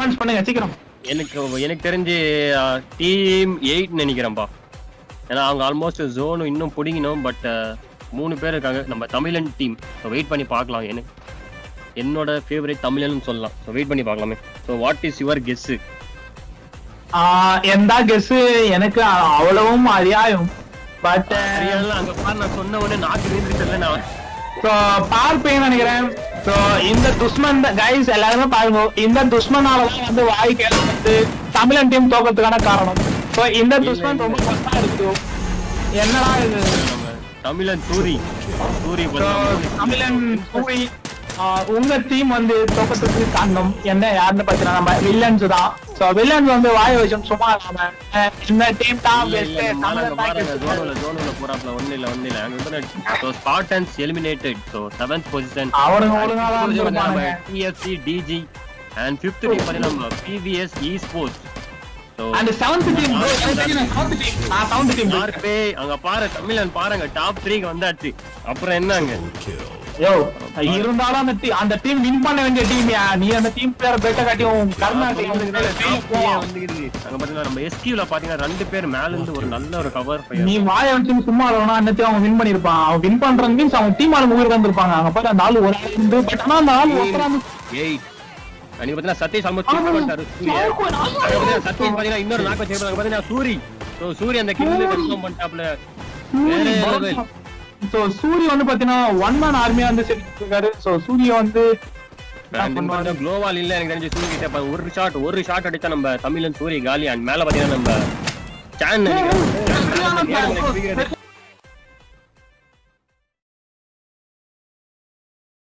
Announce பண்ணுங்க சீக்கிரம் எனக்கு எனக்கு தெரிஞ்சு டீம் எயிட் நினைக்கிறேன்ப்பா ஏன்னா அவங்க ஆல்மோஸ்ட் ஜோன் இன்னும் பிடிக்கணும் பட் மூணு பேர் இருக்காங்க நம்ம தமிழன் டீம் ஸோ வெயிட் பண்ணி பார்க்கலாம் எனக்கு என்னோட ஃபேவரட் தமிழன் சொல்லலாம் ஸோ வெயிட் பண்ணி பார்க்கலாமே so what is your guess ah எந்த கெஸ் எனக்கு அவ்வளவும் அறியாயும் பட் அங்க பாரு நான் சொன்ன உடனே நாக்கு வீழ்ந்துட்டு நான் ஸோ பார்ப்பேன்னு நினைக்கிறேன் ஸோ இந்த துஷ்மன் கைஸ் எல்லாருமே பாருங்க இந்த துஷ்மனால தான் வந்து வாய் கேள்வி வந்து தமிழன் டீம் தோக்கிறதுக்கான காரணம் ஸோ இந்த துஷ்மன் ரொம்ப கஷ்டம் இருக்கு என்னடா இது நம்ம தமிழன் சூரி சூரி So, தமிழன் சூரி ஆஹ் உங்க டீம் வந்து தோக்கத்துக்கு காரணம் என்ன யாருன்னு பார்த்தீங்கன்னா நம்ம வில்லன்ஸ் தான் ஸோ வில்லன்ஸ் வந்து வாய வச்சு சும்மா இல்லாம அஹ் இந்த டீம் தான் இல்ல பெஸ்ட் இல்ல மாறாங்க தமிழன் மாறாங்க தான் ஜோனுல ஜோனுல போறாப்ல ஒண்ணு இல்ல ஒண்ணு இல்ல அங்க வந்து so Spartans eliminated so 7th position அவனுங்க ஒழுங்கா தான் இருந்திருப்பானுங்க. TFC DG and 5th team பாத்தீங்கன்னா நம்ம PVS esports சோ அந்த செவன்த் டீம் செவன்த் டீம் நான் செவன்த் டீம் யாருப்பே அங்க பாரு தமிழன் பாருங்க டாப் 3 க்கு வந்தாச்சு அப்புறம் என்னங்க யோ இருந்தாலும் அந்த டீம் அந்த டீம் வின் பண்ண வேண்டிய டீம் நீ அந்த டீம் பேரை பெட்ட காட்டி உன் கர்நாடகா அங்க பாத்தீங்கன்னா நம்ம எஸ்கியூல பாத்தீங்கன்னா ரெண்டு பேர் மேல இருந்து ஒரு நல்ல ஒரு கவர் நீ வாய வச்சு சும்மா இருக்கணும் அன்னத்தையும் அவன் வின் பண்ணிருப்பான் அவன் வின் பண்றது மீன்ஸ் அவன் டீம் ஆளு முகிர் வந்திருப்பாங்க அங்க பாரு அந்த ஆள் ஒரு ஆள் இருந்து பட் ஆனா அந்த ஆள் ஒருத்தராந்து எயிட் அன்னைக்கு பாத்தீங்கன்னா சதீஷ் ஆல்மோஸ்ட் கில் பண்ணிட்டாரு சூரிய அங்க பாத்தீங்கன்னா சதீஷ் பாத்தீங்கன்னா இன்னொரு நாக்கு வச்சிருக்காங்க அங்க பாத்தீங்கன்னா சூரி சோ சூரி அந்த கில் கன்ஃபார்ம் பண்ணிட்டாப்ல வேற level. சோ சூரிய வந்து பாத்தீங்கன்னா ஒன் மேன் ஆர்மியா வந்து செஞ்சுட்டு இருக்காரு சோ சூரிய வந்து குளோவால் இல்ல எனக்கு தெரிஞ்சு சூரிய கிட்ட பாரு, ஒரு ஷாட் ஒரு ஷாட் அடிச்சா நம்ம தமிழன் சூரிய காலி அண்ட் மேல பாத்தீங்கன்னா நம்ம சான் நினைக்கிறேன். சான் மேல இருந்து ஏழு மணிக்கு